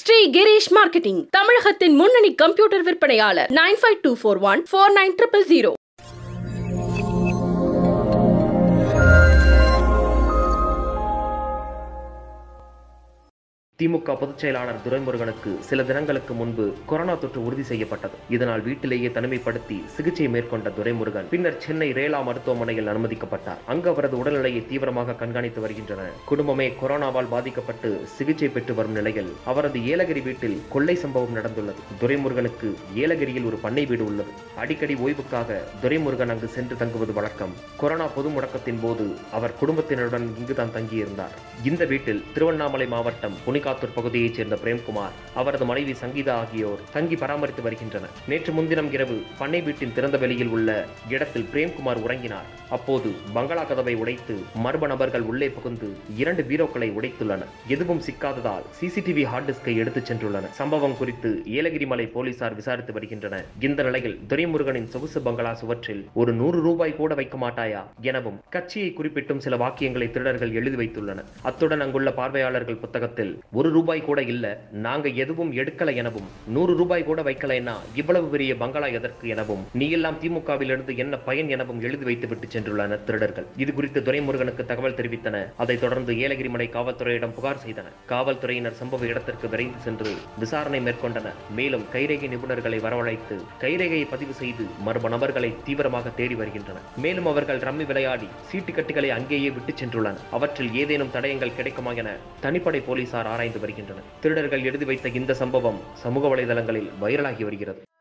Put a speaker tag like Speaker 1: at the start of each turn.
Speaker 1: Sri Girish marketing தமிழகத்தின் முன்னணி computer விற்பனையாளர் nine five two four one four nine triple zero
Speaker 2: DMK பொதுச் செயலாளர் துரைமுருகனுக்கு சில தினங்களுக்கு முன்பு கொரோனா தொற்று உறுதி செய்யப்பட்டது இதனால் வீட்டிலேயே தனிமைப்படுத்தி சிகிச்சை மேற்கொண்ட துரைமுருகன் பின்னர் சென்னை ரேலா மருத்துவமனையில் அனுமதிக்கப்பட்டார் அங்கு அவரது உடல்நிலையை தீவிரமாக கண்காணித்து வருகின்றனர் குடும்பமே கொரோனாவால் பாதிக்கப்பட்டு சிகிச்சை பெற்று வரும் நிலையில் அவரது ஏலகிரி வீட்டில் கொள்ளை சம்பவம் நடந்துள்ளது துரைமுருகனுக்கு ஏலகிரியில் ஒரு பண்ணை வீடு உள்ளது அடிக்கடி ஓய்வுக்காக துரைமுருகன் அங்கு சென்று தங்குவது வழக்கம் கொரோனா பொது முடக்கத்தின் போது அவர் குடும்பத்தினருடன் இங்குதான் தங்கியிருந்தார் இந்த வீட்டில் திருவண்ணாமலை மாவட்டம் புனிகாத்தூர் பகுதியைச் சேர்ந்த பிரேம்குமார் அவரது மனைவி சங்கீதா ஆகியோர் தங்கி பராமரித்து வருகின்றனர் நேற்று முன்தினம் இரவு பண்ணை வீட்டின் திறந்த வெளியில் உள்ள இடத்தில் பிரேம்குமார் உறங்கினார் அப்போது பங்களா கதவை உடைத்து மர்ம நபர்கள் உள்ளே புகுந்து இரண்டு பீரோக்களை உடைத்துள்ளனர் எதுவும் சிக்காததால் சிசிடிவி ஹார்ட் டிஸ்கை எடுத்துச் சென்றுள்ளனர் சம்பவம் குறித்து ஏலகிரி மலை போலீசார் விசாரித்து வருகின்றனர் இந்த நிலையில் துரைமுருகனின் சொகுசு பங்களா சுவற்றில் ஒரு நூறு ரூபாய் கூட வைக்க மாட்டாயா எனவும் கட்சியை குறிப்பிட்டும் சில வாக்கியங்களை திருடர்கள் எழுதி வைத்துள்ளனர் அத்துடன் அங்குள்ள பார்வையாளர்கள் புத்தகத்தில் ஒரு ரூபாய் கூட இல்ல நாங்க எதுவும் எடுக்கல எனவும் நூறு ரூபாய் கூட வைக்கலைன்னா இவ்வளவு பெரிய பங்களா எதற்கு எனவும் நீ எல்லாம் திமுகவில் இருந்து என்ன பயன் எனவும் எழுதி வைத்து விட்டு சென்றுள்ளனர் திருடர்கள் இது குறித்து துரைமுருகனுக்கு தகவல் தெரிவித்தனர் அதைத் தொடர்ந்து ஏலகிரி மலை காவல்துறையிடம் புகார் செய்தனர் காவல்துறையினர் சம்பவ இடத்திற்கு விரைந்து சென்று விசாரணை மேற்கொண்டனர் மேலும் கைரேகை நிபுணர்களை வரவழைத்து கைரேகையை பதிவு செய்து மர்ம நபர்களை தீவிரமாக தேடி வருகின்றனர் மேலும் அவர்கள் ரம்மி விளையாடி சீட்டு கட்டுகளை அங்கேயே விட்டுச் சென்றுள்ளனர் அவற்றில் ஏதேனும் தடயங்கள் கிடைக்குமா என தனிப்படை போலீசார் ஆராய்ந்து வருகின்றனர் திருடர்கள் எழுதி வைத்த இந்த சம்பவம் சமூக வலைதளங்களில் வைரலாகி வருகிறது